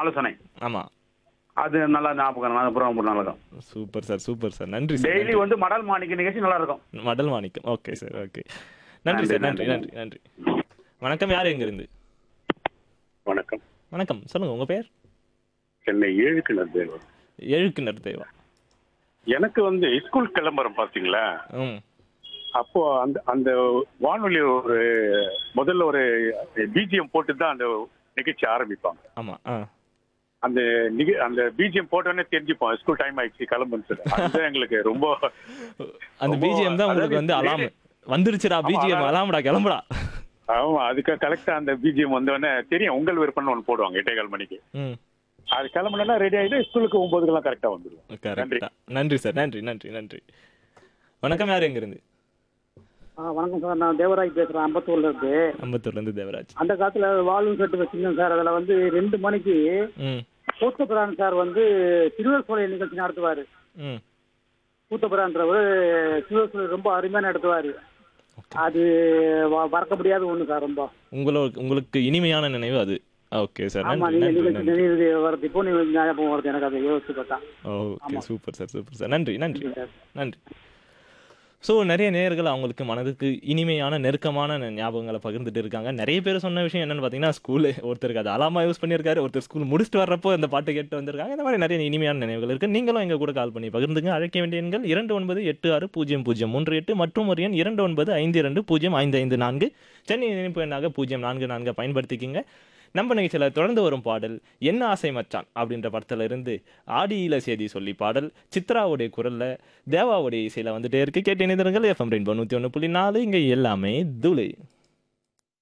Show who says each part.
Speaker 1: ஆலோசனை
Speaker 2: ஆமா
Speaker 1: அது நல்லா ஞாபகம் அது ப்ரோக்ராம் நல்லா இருக்கும்
Speaker 2: சூப்பர் சார் சூப்பர் சார் நன்றி சார்
Speaker 1: டெய்லி வந்து மடல் மாணிக்க நிகழ்ச்சி நல்லா இருக்கும்
Speaker 2: மடல் மாணிக்கம் ஓகே சார் ஓகே நன்றி சார் நன்றி நன்றி நன்றி வணக்கம் யார் எங்க இருந்து
Speaker 3: வணக்கம்
Speaker 2: வணக்கம் சொல்லுங்க உங்க பேர்
Speaker 3: சென்னை ஏழுக்கிணர் தேவர்
Speaker 2: எழுக்கினர் தேவா
Speaker 3: எனக்கு வந்து ஸ்கூல் கிளம்புறோம் பாத்தீங்களா
Speaker 2: ம்
Speaker 3: அப்போ அந்த அந்த வானொலி ஒரு முதல்ல ஒரு பிஜிஎம் போட்டு தான் அந்த நிகழ்ச்சி ஆரம்பிப்பாங்க
Speaker 2: ஆமா ஆ
Speaker 3: அந்த நிக அந்த பிஜிஎம் போட்டோன்னே தெரிஞ்சுப்போம் ஸ்கூல் டைம் ஆயிடுச்சு கிளம்புன்னு சொல்லி அதுதான் எங்களுக்கு ரொம்ப
Speaker 2: அந்த
Speaker 3: ரொம்ப-
Speaker 2: பிஜிஎம் தான் உங்களுக்கு
Speaker 3: அதாவது
Speaker 2: வந்து அலாம்
Speaker 3: daily-
Speaker 2: வந்துருச்சுடா
Speaker 3: ஆமா,
Speaker 2: பிஜிஎம்
Speaker 3: அதான்.
Speaker 2: அலாம்டா கிளம்புடா
Speaker 3: ஆமா அதுக்கு கரெக்டா அந்த பிஜிஎம் வந்தோடனே தெரியும் உங்கள் விருப்பம்னு ஒன்று போடுவாங்க எட்டே கால் மணிக்கு
Speaker 2: ம்
Speaker 3: அது கிளம்புனா ரெடி ஆயிட்டு ஸ்கூலுக்கு ஒன்பதுக்கெல்லாம் கரெக்டா வந்துருவோம்
Speaker 2: கரெக்டா நன்றி சார் நன்றி நன்றி நன்றி வணக்கம் யார் எங்க இருந்து
Speaker 4: ஆ வணக்கம் சார் நான் தேவராஜ் பேசுறேன் அம்பத்தூர்ல இருந்து
Speaker 2: அம்பத்தூர்ல இருந்து தேவராஜ்
Speaker 4: அந்த காலத்துல வால்வும் செட்டு வச்சிருந்தேன் சார் அதுல வந்து ரெண்டு மணிக்கு
Speaker 2: ம்
Speaker 4: கூத்தபிரான் சார் வந்து சிறுவர் சோலை நிகழ்ச்சி நடத்துவாரு
Speaker 2: ம்
Speaker 4: கூத்தபிரான்றவர் சிறுவர் சோலை ரொம்ப அருமையா நடத்துவாரு அது வ- மறக்க முடியாத ஒண்ணு சார் ரொம்ப
Speaker 2: உங்களுக்கு உங்களுக்கு இனிமையான நினைவு அது ஓகே சார்
Speaker 4: ஆமா
Speaker 2: நன்றி
Speaker 4: நீங்க
Speaker 2: நன்றி
Speaker 4: நிகழ்ச்சி
Speaker 2: நன்றி
Speaker 4: நினைவு வருது இப்போ நீங்க ஞாபகம் வருது எனக்கு அதை யோசிச்சு பார்த்தா
Speaker 2: okay super sir super sir நன்றி நன்றி
Speaker 4: சார்
Speaker 2: நன்றி ஸோ நிறைய நேயர்கள் அவங்களுக்கு மனதுக்கு இனிமையான நெருக்கமான ந- ஞாபகங்களை பகிர்ந்துட்டு இருக்காங்க நிறைய பேர் சொன்ன விஷயம் என்னன்னு பார்த்தீங்கன்னா ஸ்கூலு ஒருத்தருக்கு அது அலாமா யூஸ் பண்ணியிருக்காரு ஒருத்தர் ஸ்கூல் முடிச்சுட்டு வர்றப்போ அந்த பாட்டு கேட்டு வந்திருக்காங்க இந்த மாதிரி நிறைய இனிமையான நினைவுகள் இருக்கு நீங்களும் எங்க கூட கால் பண்ணி பகிர்ந்துங்க அழைக்க வேண்டிய எண்கள் இரண்டு ஒன்பது எட்டு ஆறு பூஜ்ஜியம் பூஜ்ஜியம் மூன்று எட்டு மற்றும் ஒரு எண் இரண்டு ஒன்பது ஐந்து இரண்டு பூஜ்ஜியம் ஐந்து ஐந்து நான்கு சென்னை இணைப்பு எண்ணாக பூஜ்ஜியம் நான்கு நான்கு பயன்படுத்திக்கிங்க நம்ம நிகழ்ச்சியில் தொடர்ந்து வரும் பாடல் என்ன ஆசை மச்சான் அப்படின்ற படத்துல இருந்து ஆடியில செய்தி சொல்லி பாடல் சித்ராவுடைய குரல்ல தேவாவுடைய இசையில வந்துட்டே இருக்கு கேட்டு இணைந்திருங்கள் எஃப்எம் ரெயின்போ நூற்றி ஒன்று புள்ளி நாலு இங்கே எல்லாமே தூளை